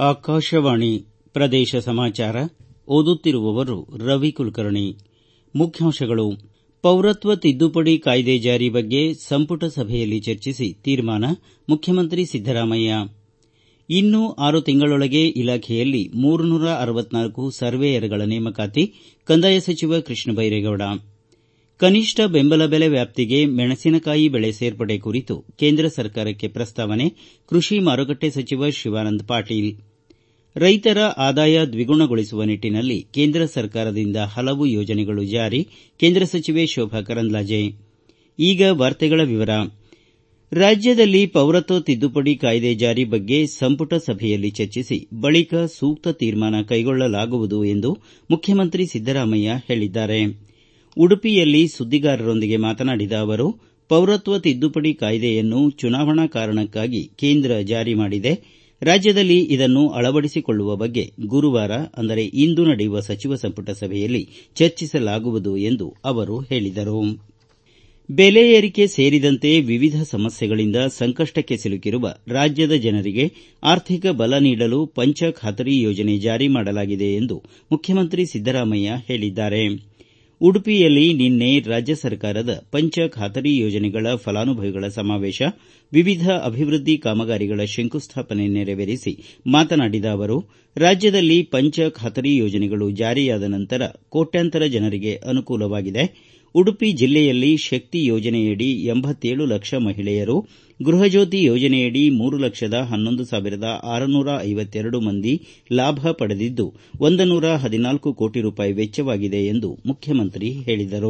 ಆಕಾಶವಾಣಿ ಪ್ರದೇಶ ಸಮಾಚಾರ ಓದುತ್ತಿರುವವರು ರವಿ ಕುಲಕರ್ಣಿ ಮುಖ್ಯಾಂಶಗಳು ಪೌರತ್ವ ತಿದ್ದುಪಡಿ ಕಾಯ್ದೆ ಜಾರಿ ಬಗ್ಗೆ ಸಂಪುಟ ಸಭೆಯಲ್ಲಿ ಚರ್ಚಿಸಿ ತೀರ್ಮಾನ ಮುಖ್ಯಮಂತ್ರಿ ಸಿದ್ದರಾಮಯ್ಯ ಇನ್ನು ಆರು ತಿಂಗಳೊಳಗೆ ಇಲಾಖೆಯಲ್ಲಿ ಮೂರುನೂರ ಅರವತ್ನಾಲ್ಕು ಸರ್ವೇಯರ್ಗಳ ನೇಮಕಾತಿ ಕಂದಾಯ ಸಚಿವ ಕೃಷ್ಣ ಬೈರೇಗೌಡ ಕನಿಷ್ಠ ಬೆಂಬಲ ಬೆಲೆ ವ್ಯಾಪ್ತಿಗೆ ಮೆಣಸಿನಕಾಯಿ ಬೆಳೆ ಸೇರ್ಪಡೆ ಕುರಿತು ಕೇಂದ್ರ ಸರ್ಕಾರಕ್ಕೆ ಪ್ರಸ್ತಾವನೆ ಕೃಷಿ ಮಾರುಕಟ್ಟೆ ಸಚಿವ ಶಿವಾನಂದ ಪಾಟೀಲ್ ರೈತರ ಆದಾಯ ದ್ವಿಗುಣಗೊಳಿಸುವ ನಿಟ್ಟನಲ್ಲಿ ಕೇಂದ್ರ ಸರ್ಕಾರದಿಂದ ಹಲವು ಯೋಜನೆಗಳು ಜಾರಿ ಕೇಂದ್ರ ಸಚಿವೆ ಶೋಭಾ ಕರಂದ್ಲಾಜೆ ಈಗ ವಾರ್ತೆಗಳ ವಿವರ ರಾಜ್ಯದಲ್ಲಿ ಪೌರತ್ವ ತಿದ್ದುಪಡಿ ಕಾಯ್ದೆ ಜಾರಿ ಬಗ್ಗೆ ಸಂಪುಟ ಸಭೆಯಲ್ಲಿ ಚರ್ಚಿಸಿ ಬಳಿಕ ಸೂಕ್ತ ತೀರ್ಮಾನ ಕೈಗೊಳ್ಳಲಾಗುವುದು ಎಂದು ಮುಖ್ಯಮಂತ್ರಿ ಸಿದ್ದರಾಮಯ್ಯ ಹೇಳಿದ್ದಾರೆ ಉಡುಪಿಯಲ್ಲಿ ಸುದ್ದಿಗಾರರೊಂದಿಗೆ ಮಾತನಾಡಿದ ಅವರು ಪೌರತ್ವ ತಿದ್ದುಪಡಿ ಕಾಯ್ದೆಯನ್ನು ಚುನಾವಣಾ ಕಾರಣಕ್ಕಾಗಿ ಕೇಂದ್ರ ಜಾರಿ ಮಾಡಿದೆ ರಾಜ್ಯದಲ್ಲಿ ಇದನ್ನು ಅಳವಡಿಸಿಕೊಳ್ಳುವ ಬಗ್ಗೆ ಗುರುವಾರ ಅಂದರೆ ಇಂದು ನಡೆಯುವ ಸಚಿವ ಸಂಪುಟ ಸಭೆಯಲ್ಲಿ ಚರ್ಚಿಸಲಾಗುವುದು ಎಂದು ಅವರು ಹೇಳಿದರು ಬೆಲೆ ಏರಿಕೆ ಸೇರಿದಂತೆ ವಿವಿಧ ಸಮಸ್ಯೆಗಳಿಂದ ಸಂಕಷ್ಟಕ್ಕೆ ಸಿಲುಕಿರುವ ರಾಜ್ಯದ ಜನರಿಗೆ ಆರ್ಥಿಕ ಬಲ ನೀಡಲು ಪಂಚ ಖಾತರಿ ಯೋಜನೆ ಜಾರಿ ಮಾಡಲಾಗಿದೆ ಎಂದು ಮುಖ್ಯಮಂತ್ರಿ ಸಿದ್ದರಾಮಯ್ಯ ಹೇಳಿದ್ದಾರೆ ಉಡುಪಿಯಲ್ಲಿ ನಿನ್ನೆ ರಾಜ್ಯ ಸರ್ಕಾರದ ಪಂಚ ಖಾತರಿ ಯೋಜನೆಗಳ ಫಲಾನುಭವಿಗಳ ಸಮಾವೇಶ ವಿವಿಧ ಅಭಿವೃದ್ಧಿ ಕಾಮಗಾರಿಗಳ ಶಂಕುಸ್ಥಾಪನೆ ನೆರವೇರಿಸಿ ಮಾತನಾಡಿದ ಅವರು ರಾಜ್ಯದಲ್ಲಿ ಪಂಚ ಖಾತರಿ ಯೋಜನೆಗಳು ಜಾರಿಯಾದ ನಂತರ ಕೋಟ್ಯಾಂತರ ಜನರಿಗೆ ಅನುಕೂಲವಾಗಿದೆ ಉಡುಪಿ ಜಿಲ್ಲೆಯಲ್ಲಿ ಶಕ್ತಿ ಯೋಜನೆಯಡಿ ಎಂಬತ್ತೇಳು ಲಕ್ಷ ಮಹಿಳೆಯರು ಗೃಹಜ್ಯೋತಿ ಯೋಜನೆಯಡಿ ಮೂರು ಲಕ್ಷದ ಹನ್ನೊಂದು ಸಾವಿರದ ಆರುನೂರ ಐವತ್ತೆರಡು ಮಂದಿ ಲಾಭ ಪಡೆದಿದ್ದು ಒಂದು ನೂರ ಹದಿನಾಲ್ಕು ಕೋಟಿ ರೂಪಾಯಿ ವೆಚ್ಚವಾಗಿದೆ ಎಂದು ಮುಖ್ಯಮಂತ್ರಿ ಹೇಳಿದರು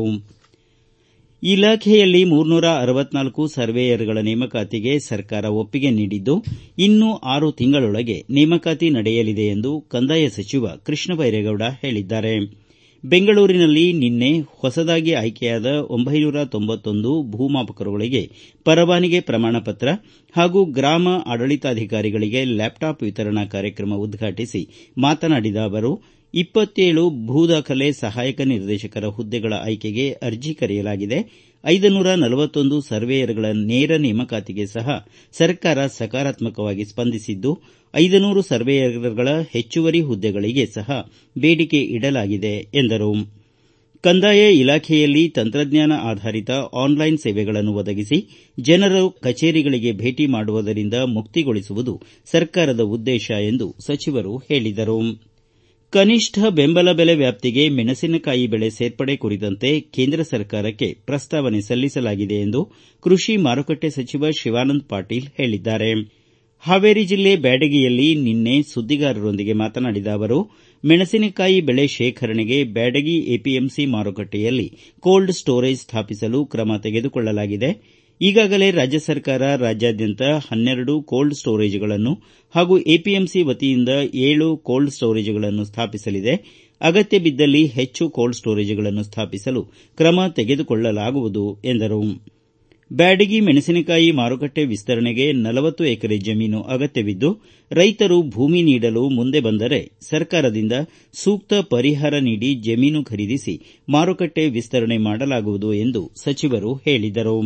ಇಲಾಖೆಯಲ್ಲಿ ಮೂರ್ನೂರ ಅರವತ್ನಾಲ್ಕು ಸರ್ವೇಯರ್ಗಳ ನೇಮಕಾತಿಗೆ ಸರ್ಕಾರ ಒಪ್ಪಿಗೆ ನೀಡಿದ್ದು ಇನ್ನು ಆರು ತಿಂಗಳೊಳಗೆ ನೇಮಕಾತಿ ನಡೆಯಲಿದೆ ಎಂದು ಕಂದಾಯ ಸಚಿವ ಕೃಷ್ಣ ಬೈರೇಗೌಡ ಹೇಳಿದ್ದಾರೆ ಬೆಂಗಳೂರಿನಲ್ಲಿ ನಿನ್ನೆ ಹೊಸದಾಗಿ ಆಯ್ಕೆಯಾದ ಒಂಬೈನೂರ ತೊಂಬತ್ತೊಂದು ಭೂಮಾಪಕರುಗಳಿಗೆ ಪರವಾನಗಿ ಪ್ರಮಾಣ ಪತ್ರ ಹಾಗೂ ಗ್ರಾಮ ಆಡಳಿತಾಧಿಕಾರಿಗಳಿಗೆ ಲ್ಯಾಪ್ಟಾಪ್ ವಿತರಣಾ ಕಾರ್ಯಕ್ರಮ ಉದ್ಘಾಟಿಸಿ ಮಾತನಾಡಿದ ಅವರು ಇಪ್ಪತ್ತೇಳು ಭೂ ದಾಖಲೆ ಸಹಾಯಕ ನಿರ್ದೇಶಕರ ಹುದ್ದೆಗಳ ಆಯ್ಕೆಗೆ ಅರ್ಜಿ ಕರೆಯಲಾಗಿದೆ ಐದುನೂರ ನಲವತ್ತೊಂದು ಸರ್ವೇಯರ್ಗಳ ನೇರ ನೇಮಕಾತಿಗೆ ಸಹ ಸರ್ಕಾರ ಸಕಾರಾತ್ಮಕವಾಗಿ ಸ್ಪಂದಿಸಿದ್ದು ಐದುನೂರು ಸರ್ವೇಯರ್ಗಳ ಹೆಚ್ಚುವರಿ ಹುದ್ದೆಗಳಿಗೆ ಸಹ ಬೇಡಿಕೆ ಇಡಲಾಗಿದೆ ಎಂದರು ಕಂದಾಯ ಇಲಾಖೆಯಲ್ಲಿ ತಂತ್ರಜ್ಞಾನ ಆಧಾರಿತ ಆನ್ಲೈನ್ ಸೇವೆಗಳನ್ನು ಒದಗಿಸಿ ಜನರು ಕಚೇರಿಗಳಿಗೆ ಭೇಟಿ ಮಾಡುವುದರಿಂದ ಮುಕ್ತಿಗೊಳಿಸುವುದು ಸರ್ಕಾರದ ಉದ್ದೇಶ ಎಂದು ಸಚಿವರು ಹೇಳಿದರು ಕನಿಷ್ಠ ಬೆಂಬಲ ಬೆಲೆ ವ್ಯಾಪ್ತಿಗೆ ಮೆಣಸಿನಕಾಯಿ ಬೆಳೆ ಸೇರ್ಪಡೆ ಕುರಿತಂತೆ ಕೇಂದ್ರ ಸರ್ಕಾರಕ್ಕೆ ಪ್ರಸ್ತಾವನೆ ಸಲ್ಲಿಸಲಾಗಿದೆ ಎಂದು ಕೃಷಿ ಮಾರುಕಟ್ಟೆ ಸಚಿವ ಶಿವಾನಂದ ಪಾಟೀಲ್ ಹೇಳಿದ್ದಾರೆ ಹಾವೇರಿ ಜಿಲ್ಲೆ ಬ್ಯಾಡಗಿಯಲ್ಲಿ ನಿನ್ನೆ ಸುದ್ದಿಗಾರರೊಂದಿಗೆ ಮಾತನಾಡಿದ ಅವರು ಮೆಣಸಿನಕಾಯಿ ಬೆಳೆ ಶೇಖರಣೆಗೆ ಬ್ಯಾಡಗಿ ಎಪಿಎಂಸಿ ಮಾರುಕಟ್ಟೆಯಲ್ಲಿ ಕೋಲ್ಡ್ ಸ್ಟೋರೇಜ್ ಸ್ಥಾಪಿಸಲು ಕ್ರಮ ತೆಗೆದುಕೊಳ್ಳಲಾಗಿದೆ ಈಗಾಗಲೇ ರಾಜ್ಯ ಸರ್ಕಾರ ರಾಜ್ಯಾದ್ಯಂತ ಹನ್ನೆರಡು ಕೋಲ್ಡ್ ಸ್ಟೋರೇಜ್ಗಳನ್ನು ಹಾಗೂ ಎಪಿಎಂಸಿ ವತಿಯಿಂದ ಏಳು ಕೋಲ್ಡ್ ಸ್ಟೋರೇಜ್ಗಳನ್ನು ಸ್ಥಾಪಿಸಲಿದೆ ಅಗತ್ಯ ಬಿದ್ದಲ್ಲಿ ಹೆಚ್ಚು ಕೋಲ್ಡ್ ಸ್ಟೋರೇಜ್ಗಳನ್ನು ಸ್ಥಾಪಿಸಲು ಕ್ರಮ ತೆಗೆದುಕೊಳ್ಳಲಾಗುವುದು ಎಂದರು ಬ್ಯಾಡಗಿ ಮೆಣಸಿನಕಾಯಿ ಮಾರುಕಟ್ಟೆ ವಿಸ್ತರಣೆಗೆ ನಲವತ್ತು ಎಕರೆ ಜಮೀನು ಅಗತ್ಯವಿದ್ದು ರೈತರು ಭೂಮಿ ನೀಡಲು ಮುಂದೆ ಬಂದರೆ ಸರ್ಕಾರದಿಂದ ಸೂಕ್ತ ಪರಿಹಾರ ನೀಡಿ ಜಮೀನು ಖರೀದಿಸಿ ಮಾರುಕಟ್ಟೆ ವಿಸ್ತರಣೆ ಮಾಡಲಾಗುವುದು ಎಂದು ಸಚಿವರು ಹೇಳಿದರು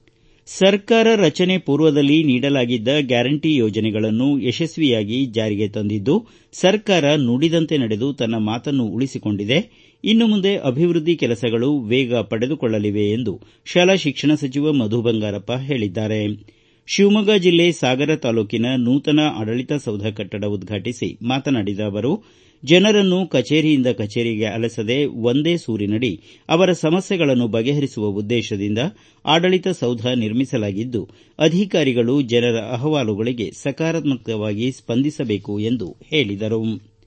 ಸರ್ಕಾರ ರಚನೆ ಪೂರ್ವದಲ್ಲಿ ನೀಡಲಾಗಿದ್ದ ಗ್ಯಾರಂಟಿ ಯೋಜನೆಗಳನ್ನು ಯಶಸ್ವಿಯಾಗಿ ಜಾರಿಗೆ ತಂದಿದ್ದು ಸರ್ಕಾರ ನುಡಿದಂತೆ ನಡೆದು ತನ್ನ ಮಾತನ್ನು ಉಳಿಸಿಕೊಂಡಿದೆ ಇನ್ನು ಮುಂದೆ ಅಭಿವೃದ್ಧಿ ಕೆಲಸಗಳು ವೇಗ ಪಡೆದುಕೊಳ್ಳಲಿವೆ ಎಂದು ಶಾಲಾ ಶಿಕ್ಷಣ ಸಚಿವ ಮಧು ಬಂಗಾರಪ್ಪ ಹೇಳಿದ್ದಾರೆ ಶಿವಮೊಗ್ಗ ಜಿಲ್ಲೆ ಸಾಗರ ತಾಲೂಕಿನ ನೂತನ ಆಡಳಿತ ಸೌಧ ಕಟ್ಟಡ ಉದ್ಘಾಟಿಸಿ ಮಾತನಾಡಿದ ಅವರು ಜನರನ್ನು ಕಚೇರಿಯಿಂದ ಕಚೇರಿಗೆ ಅಲೆಸದೆ ಒಂದೇ ಸೂರಿನಡಿ ಅವರ ಸಮಸ್ಯೆಗಳನ್ನು ಬಗೆಹರಿಸುವ ಉದ್ದೇಶದಿಂದ ಆಡಳಿತ ಸೌಧ ನಿರ್ಮಿಸಲಾಗಿದ್ದು ಅಧಿಕಾರಿಗಳು ಜನರ ಅಹವಾಲುಗಳಿಗೆ ಸಕಾರಾತ್ಮಕವಾಗಿ ಸ್ಪಂದಿಸಬೇಕು ಎಂದು ಹೇಳಿದರು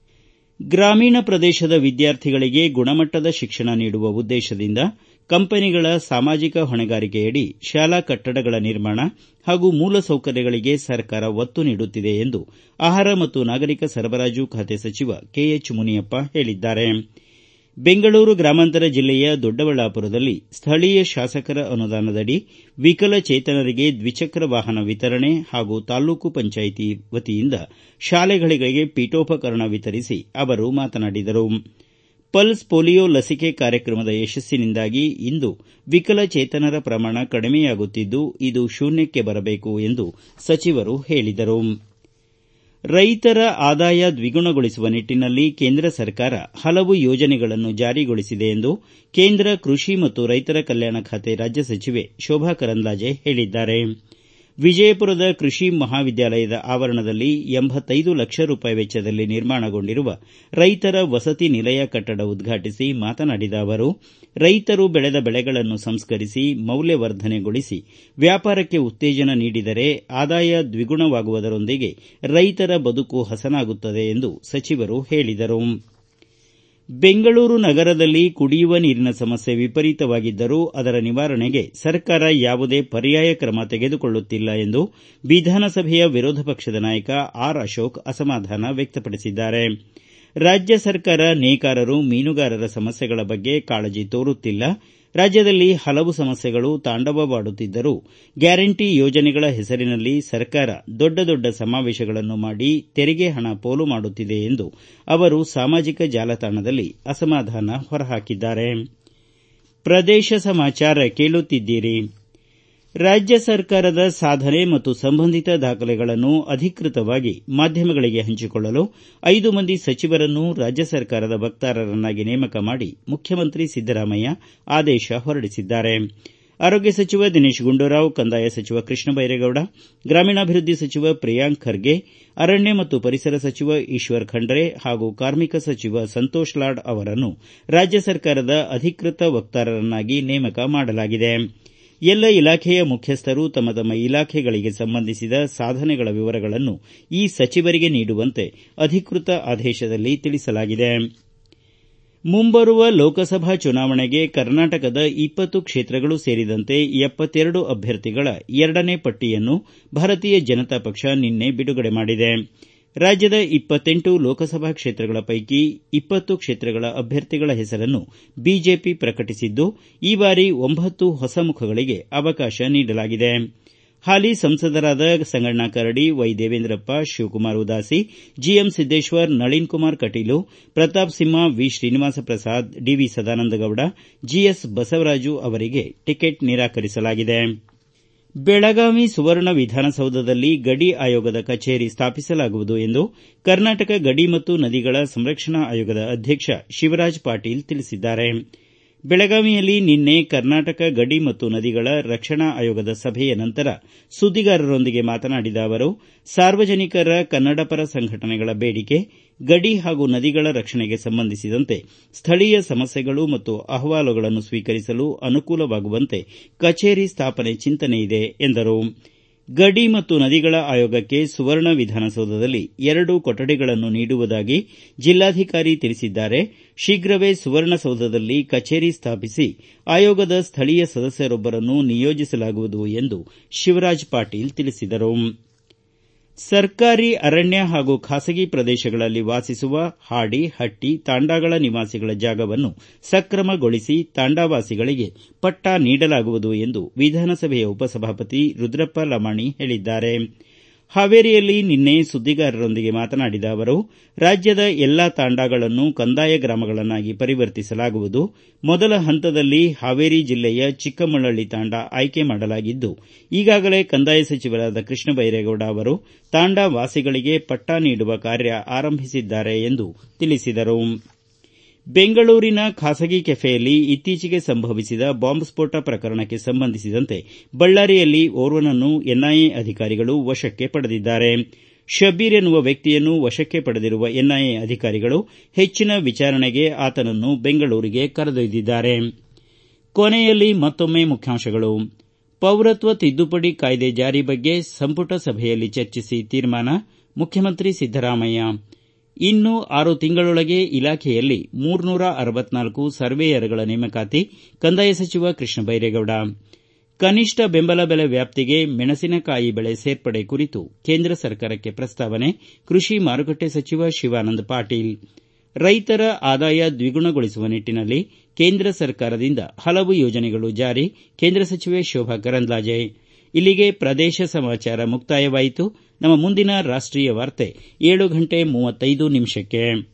ಗ್ರಾಮೀಣ ಪ್ರದೇಶದ ವಿದ್ಯಾರ್ಥಿಗಳಿಗೆ ಗುಣಮಟ್ಟದ ಶಿಕ್ಷಣ ನೀಡುವ ಉದ್ದೇಶದಿಂದ ಕಂಪನಿಗಳ ಸಾಮಾಜಿಕ ಹೊಣೆಗಾರಿಕೆಯಡಿ ಶಾಲಾ ಕಟ್ಟಡಗಳ ನಿರ್ಮಾಣ ಹಾಗೂ ಮೂಲಸೌಕರ್ಯಗಳಿಗೆ ಸರ್ಕಾರ ಒತ್ತು ನೀಡುತ್ತಿದೆ ಎಂದು ಆಹಾರ ಮತ್ತು ನಾಗರಿಕ ಸರಬರಾಜು ಖಾತೆ ಸಚಿವ ಕೆಎಚ್ ಮುನಿಯಪ್ಪ ಹೇಳಿದ್ದಾರೆ ಬೆಂಗಳೂರು ಗ್ರಾಮಾಂತರ ಜಿಲ್ಲೆಯ ದೊಡ್ಡಬಳ್ಳಾಪುರದಲ್ಲಿ ಸ್ಥಳೀಯ ಶಾಸಕರ ಅನುದಾನದಡಿ ವಿಕಲಚೇತನರಿಗೆ ದ್ವಿಚಕ್ರ ವಾಹನ ವಿತರಣೆ ಹಾಗೂ ತಾಲ್ಲೂಕು ಪಂಚಾಯಿತಿ ವತಿಯಿಂದ ಶಾಲೆಗಳಿಗೆ ಪೀಠೋಪಕರಣ ವಿತರಿಸಿ ಅವರು ಮಾತನಾಡಿದರು ಪಲ್ಸ್ ಪೋಲಿಯೋ ಲಸಿಕೆ ಕಾರ್ಯಕ್ರಮದ ಯಶಸ್ಸಿನಿಂದಾಗಿ ಇಂದು ವಿಕಲಚೇತನರ ಪ್ರಮಾಣ ಕಡಿಮೆಯಾಗುತ್ತಿದ್ದು ಇದು ಶೂನ್ಯಕ್ಕೆ ಬರಬೇಕು ಎಂದು ಸಚಿವರು ಹೇಳಿದರು ರೈತರ ಆದಾಯ ದ್ವಿಗುಣಗೊಳಿಸುವ ನಿಟ್ಟನಲ್ಲಿ ಕೇಂದ್ರ ಸರ್ಕಾರ ಹಲವು ಯೋಜನೆಗಳನ್ನು ಜಾರಿಗೊಳಿಸಿದೆ ಎಂದು ಕೇಂದ್ರ ಕೃಷಿ ಮತ್ತು ರೈತರ ಕಲ್ಯಾಣ ಖಾತೆ ರಾಜ್ಯ ಸಚಿವೆ ಶೋಭಾ ಕರಂದ್ಲಾಜೆ ಹೇಳಿದ್ದಾರೆ ವಿಜಯಪುರದ ಕೃಷಿ ಮಹಾವಿದ್ಯಾಲಯದ ಆವರಣದಲ್ಲಿ ಎಂಬತ್ತೈದು ಲಕ್ಷ ರೂಪಾಯಿ ವೆಚ್ಚದಲ್ಲಿ ನಿರ್ಮಾಣಗೊಂಡಿರುವ ರೈತರ ವಸತಿ ನಿಲಯ ಕಟ್ಟಡ ಉದ್ಘಾಟಿಸಿ ಮಾತನಾಡಿದ ಅವರು ರೈತರು ಬೆಳೆದ ಬೆಳೆಗಳನ್ನು ಸಂಸ್ಕರಿಸಿ ಮೌಲ್ಯವರ್ಧನೆಗೊಳಿಸಿ ವ್ಯಾಪಾರಕ್ಕೆ ಉತ್ತೇಜನ ನೀಡಿದರೆ ಆದಾಯ ದ್ವಿಗುಣವಾಗುವುದರೊಂದಿಗೆ ರೈತರ ಬದುಕು ಹಸನಾಗುತ್ತದೆ ಎಂದು ಸಚಿವರು ಹೇಳಿದರು ಬೆಂಗಳೂರು ನಗರದಲ್ಲಿ ಕುಡಿಯುವ ನೀರಿನ ಸಮಸ್ಯೆ ವಿಪರೀತವಾಗಿದ್ದರೂ ಅದರ ನಿವಾರಣೆಗೆ ಸರ್ಕಾರ ಯಾವುದೇ ಪರ್ಯಾಯ ಕ್ರಮ ತೆಗೆದುಕೊಳ್ಳುತ್ತಿಲ್ಲ ಎಂದು ವಿಧಾನಸಭೆಯ ವಿರೋಧ ಪಕ್ಷದ ನಾಯಕ ಆರ್ ಅಶೋಕ್ ಅಸಮಾಧಾನ ವ್ಯಕ್ತಪಡಿಸಿದ್ದಾರೆ ರಾಜ್ಯ ಸರ್ಕಾರ ನೇಕಾರರು ಮೀನುಗಾರರ ಸಮಸ್ಯೆಗಳ ಬಗ್ಗೆ ಕಾಳಜಿ ತೋರುತ್ತಿಲ್ಲ ರಾಜ್ಯದಲ್ಲಿ ಹಲವು ಸಮಸ್ಯೆಗಳು ತಾಂಡವವಾಡುತ್ತಿದ್ದರೂ ಗ್ಯಾರಂಟಿ ಯೋಜನೆಗಳ ಹೆಸರಿನಲ್ಲಿ ಸರ್ಕಾರ ದೊಡ್ಡ ದೊಡ್ಡ ಸಮಾವೇಶಗಳನ್ನು ಮಾಡಿ ತೆರಿಗೆ ಹಣ ಪೋಲು ಮಾಡುತ್ತಿದೆ ಎಂದು ಅವರು ಸಾಮಾಜಿಕ ಜಾಲತಾಣದಲ್ಲಿ ಅಸಮಾಧಾನ ಹೊರಹಾಕಿದ್ದಾರೆ ಪ್ರದೇಶ ಸಮಾಚಾರ ಕೇಳುತ್ತಿದ್ದೀರಿ ರಾಜ್ಯ ಸರ್ಕಾರದ ಸಾಧನೆ ಮತ್ತು ಸಂಬಂಧಿತ ದಾಖಲೆಗಳನ್ನು ಅಧಿಕೃತವಾಗಿ ಮಾಧ್ಯಮಗಳಿಗೆ ಹಂಚಿಕೊಳ್ಳಲು ಐದು ಮಂದಿ ಸಚಿವರನ್ನು ರಾಜ್ಯ ಸರ್ಕಾರದ ವಕ್ತಾರರನ್ನಾಗಿ ನೇಮಕ ಮಾಡಿ ಮುಖ್ಯಮಂತ್ರಿ ಸಿದ್ದರಾಮಯ್ಯ ಆದೇಶ ಹೊರಡಿಸಿದ್ದಾರೆ ಆರೋಗ್ಯ ಸಚಿವ ದಿನೇಶ್ ಗುಂಡೂರಾವ್ ಕಂದಾಯ ಸಚಿವ ಕೃಷ್ಣ ಬೈರೇಗೌಡ ಗ್ರಾಮೀಣಾಭಿವೃದ್ಧಿ ಸಚಿವ ಪ್ರಿಯಾಂಕ್ ಖರ್ಗೆ ಅರಣ್ಯ ಮತ್ತು ಪರಿಸರ ಸಚಿವ ಈಶ್ವರ್ ಖಂಡ್ರೆ ಹಾಗೂ ಕಾರ್ಮಿಕ ಸಚಿವ ಸಂತೋಷ್ ಲಾಡ್ ಅವರನ್ನು ರಾಜ್ಯ ಸರ್ಕಾರದ ಅಧಿಕೃತ ವಕ್ತಾರರನ್ನಾಗಿ ನೇಮಕ ಮಾಡಲಾಗಿದೆ ಎಲ್ಲ ಇಲಾಖೆಯ ಮುಖ್ಯಸ್ಥರು ತಮ್ಮ ತಮ್ಮ ಇಲಾಖೆಗಳಿಗೆ ಸಂಬಂಧಿಸಿದ ಸಾಧನೆಗಳ ವಿವರಗಳನ್ನು ಈ ಸಚಿವರಿಗೆ ನೀಡುವಂತೆ ಅಧಿಕೃತ ಆದೇಶದಲ್ಲಿ ತಿಳಿಸಲಾಗಿದೆ ಮುಂಬರುವ ಲೋಕಸಭಾ ಚುನಾವಣೆಗೆ ಕರ್ನಾಟಕದ ಇಪ್ಪತ್ತು ಕ್ಷೇತ್ರಗಳು ಸೇರಿದಂತೆ ಎಪ್ಪತ್ತೆರಡು ಅಭ್ಯರ್ಥಿಗಳ ಎರಡನೇ ಪಟ್ಟಿಯನ್ನು ಭಾರತೀಯ ಜನತಾ ಪಕ್ಷ ನಿನ್ನೆ ಬಿಡುಗಡೆ ಮಾಡಿದೆ ರಾಜ್ಯದ ಇಪ್ಪತ್ತೆಂಟು ಲೋಕಸಭಾ ಕ್ಷೇತ್ರಗಳ ಪೈಕಿ ಇಪ್ಪತ್ತು ಕ್ಷೇತ್ರಗಳ ಅಭ್ಯರ್ಥಿಗಳ ಹೆಸರನ್ನು ಬಿಜೆಪಿ ಪ್ರಕಟಿಸಿದ್ದು ಈ ಬಾರಿ ಒಂಬತ್ತು ಹೊಸ ಮುಖಗಳಿಗೆ ಅವಕಾಶ ನೀಡಲಾಗಿದೆ ಹಾಲಿ ಸಂಸದರಾದ Sanganna Karadi Y Devendrappa Shivakumar Udasi GM Siddeshwar Nalin Kumar Kateel Pratap Simha V Srinivasa Prasad DV Sadanandagowda GS Basavaraju ಅವರಿಗೆ ಟಿಕೆಟ್ ನಿರಾಕರಿಸಲಾಗಿದೆ ಬೆಳಗಾವಿ ಸುವರ್ಣ ವಿಧಾನಸೌಧದಲ್ಲಿ ಗಡಿ ಆಯೋಗದ ಕಚೇರಿ ಸ್ಥಾಪಿಸಲಾಗುವುದು ಎಂದು ಕರ್ನಾಟಕ ಗಡಿ ಮತ್ತು ನದಿಗಳ ಸಂರಕ್ಷಣಾ ಆಯೋಗದ ಅಧ್ಯಕ್ಷ ಶಿವರಾಜ್ ಪಾಟೀಲ್ ತಿಳಿಸಿದ್ದಾರೆ ಬೆಳಗಾವಿಯಲ್ಲಿ ನಿನ್ನೆ ಕರ್ನಾಟಕ ಗಡಿ ಮತ್ತು ನದಿಗಳ ರಕ್ಷಣಾ ಆಯೋಗದ ಸಭೆಯ ನಂತರ ಸುದ್ದಿಗಾರರೊಂದಿಗೆ ಮಾತನಾಡಿದ ಅವರು ಸಾರ್ವಜನಿಕರ ಕನ್ನಡಪರ ಸಂಘಟನೆಗಳ ಬೇಡಿಕೆ ಗಡಿ ಹಾಗೂ ನದಿಗಳ ರಕ್ಷಣೆಗೆ ಸಂಬಂಧಿಸಿದಂತೆ ಸ್ಥಳೀಯ ಸಮಸ್ಯೆಗಳು ಮತ್ತು ಅಹವಾಲುಗಳನ್ನು ಸ್ವೀಕರಿಸಲು ಅನುಕೂಲವಾಗುವಂತೆ ಕಚೇರಿ ಸ್ಥಾಪನೆ ಚಿಂತನೆಯಿದೆ ಎಂದರು ಗಡಿ ಮತ್ತು ನದಿಗಳ ಆಯೋಗಕ್ಕೆ ಸುವರ್ಣ ವಿಧಾನಸೌಧದಲ್ಲಿ ಎರಡು ಕೊಠಡಿಗಳನ್ನು ನೀಡುವುದಾಗಿ ಜಿಲ್ಲಾಧಿಕಾರಿ ತಿಳಿಸಿದ್ದಾರೆ ಶೀಘ್ರವೇ ಸುವರ್ಣಸೌಧದಲ್ಲಿ ಕಚೇರಿ ಸ್ಥಾಪಿಸಿ ಆಯೋಗದ ಸ್ಥಳೀಯ ಸದಸ್ಯರೊಬ್ಬರನ್ನು ನಿಯೋಜಿಸಲಾಗುವುದು ಎಂದು ಶಿವರಾಜ್ ಪಾಟೀಲ್ ತಿಳಿಸಿದರು ಸರ್ಕಾರಿ ಅರಣ್ಯ ಹಾಗೂ ಖಾಸಗಿ ಪ್ರದೇಶಗಳಲ್ಲಿ ವಾಸಿಸುವ ಹಾಡಿ ಹಟ್ಟಿ ತಾಂಡಾಗಳ ನಿವಾಸಿಗಳ ಜಾಗವನ್ನು ಸಕ್ರಮಗೊಳಿಸಿ ತಾಂಡಾವಾಸಿಗಳಿಗೆ ಪಟ್ಟ ನೀಡಲಾಗುವುದು ಎಂದು ವಿಧಾನಸಭೆಯ ಉಪಸಭಾಪತಿ ರುದ್ರಪ್ಪ ಲಮಾಣಿ ಹೇಳಿದ್ದಾರೆ ಹಾವೇರಿಯಲ್ಲಿ ನಿನ್ನೆ ಸುದ್ದಿಗಾರರೊಂದಿಗೆ ಮಾತನಾಡಿದ ಅವರು ರಾಜ್ಯದ ಎಲ್ಲಾ ತಾಂಡಾಗಳನ್ನು ಕಂದಾಯ ಗ್ರಾಮಗಳನ್ನಾಗಿ ಪರಿವರ್ತಿಸಲಾಗುವುದು ಮೊದಲ ಹಂತದಲ್ಲಿ ಹಾವೇರಿ ಜಿಲ್ಲೆಯ ಚಿಕ್ಕಮಳಳ್ಳಿ ತಾಂಡಾ ಆಯ್ಕೆ ಮಾಡಲಾಗಿದ್ದು ಈಗಾಗಲೇ ಕಂದಾಯ ಸಚಿವರಾದ ಕೃಷ್ಣ ಬೈರೇಗೌಡ ಅವರು ತಾಂಡಾ ವಾಸಿಗಳಿಗೆ ಪಟ್ಟ ನೀಡುವ ಕಾರ್ಯ ಆರಂಭಿಸಿದ್ದಾರೆ ಎಂದು ತಿಳಿಸಿದರು ಬೆಂಗಳೂರಿನ ಖಾಸಗಿ ಕೆಫೆಯಲ್ಲಿ ಇತ್ತೀಚೆಗೆ ಸಂಭವಿಸಿದ ಬಾಂಬ್ ಸ್ಫೋಟ ಪ್ರಕರಣಕ್ಕೆ ಸಂಬಂಧಿಸಿದಂತೆ ಬಳ್ಳಾರಿಯಲ್ಲಿ ಓರ್ವನನ್ನು ಎನ್ಐಎ ಅಧಿಕಾರಿಗಳು ವಶಕ್ಕೆ ಪಡೆದಿದ್ದಾರೆ ಶಬೀರ್ ಎನ್ನುವ ವ್ಯಕ್ತಿಯನ್ನು ವಶಕ್ಕೆ ಪಡೆದಿರುವ ಎನ್ಐಎ ಅಧಿಕಾರಿಗಳು ಹೆಚ್ಚಿನ ವಿಚಾರಣೆಗೆ ಆತನನ್ನು ಬೆಂಗಳೂರಿಗೆ ಕರೆದೊಯ್ದಿದ್ದಾರೆ ಕೊನೆಯಲ್ಲಿ ಮತ್ತೊಮ್ಮೆ ಮುಖ್ಯಾಂಶಗಳು ಪೌರತ್ವ ತಿದ್ದುಪಡಿ ಕಾಯ್ದೆ ಜಾರಿ ಬಗ್ಗೆ ಸಂಪುಟ ಸಭೆಯಲ್ಲಿ ಚರ್ಚಿಸಿ ತೀರ್ಮಾನ ಮುಖ್ಯಮಂತ್ರಿ ಸಿದ್ದರಾಮಯ್ಯ ಇನ್ನು ಆರು ತಿಂಗಳೊಳಗೆ ಇಲಾಖೆಯಲ್ಲಿ ಮೂರ್ನೂರ ಅರವತ್ನಾಲ್ಕು ಸರ್ವೇಯರ್ಗಳ ನೇಮಕಾತಿ ಕಂದಾಯ ಸಚಿವ ಕೃಷ್ಣ ಬೈರೇಗೌಡ ಕನಿಷ್ಠ ಬೆಂಬಲ ಬೆಲೆ ವ್ಯಾಪ್ತಿಗೆ ಮೆಣಸಿನಕಾಯಿ ಬೆಳೆ ಸೇರ್ಪಡೆ ಕುರಿತು ಕೇಂದ್ರ ಸರ್ಕಾರಕ್ಕೆ ಪ್ರಸ್ತಾವನೆ ಕೃಷಿ ಮಾರುಕಟ್ಟೆ ಸಚಿವ ಶಿವಾನಂದ ಪಾಟೀಲ್ ರೈತರ ಆದಾಯ ದ್ವಿಗುಣಗೊಳಿಸುವ ನಿಟ್ಟನಲ್ಲಿ ಕೇಂದ್ರ ಸರ್ಕಾರದಿಂದ ಹಲವು ಯೋಜನೆಗಳು ಜಾರಿ ಕೇಂದ್ರ ಸಚಿವೆ ಶೋಭಾ ಕರಂದ್ಲಾಜೆ ಇಲ್ಲಿಗೆ ಪ್ರದೇಶ ಸಮಾಚಾರ ಮುಕ್ತಾಯವಾಯಿತು ನಮ್ಮ ಮುಂದಿನ ರಾಷ್ಟೀಯ ವಾರ್ತೆ ಏಳು ಗಂಟೆ ಮೂವತ್ತೈದು ನಿಮಿಷಕ್ಕೆ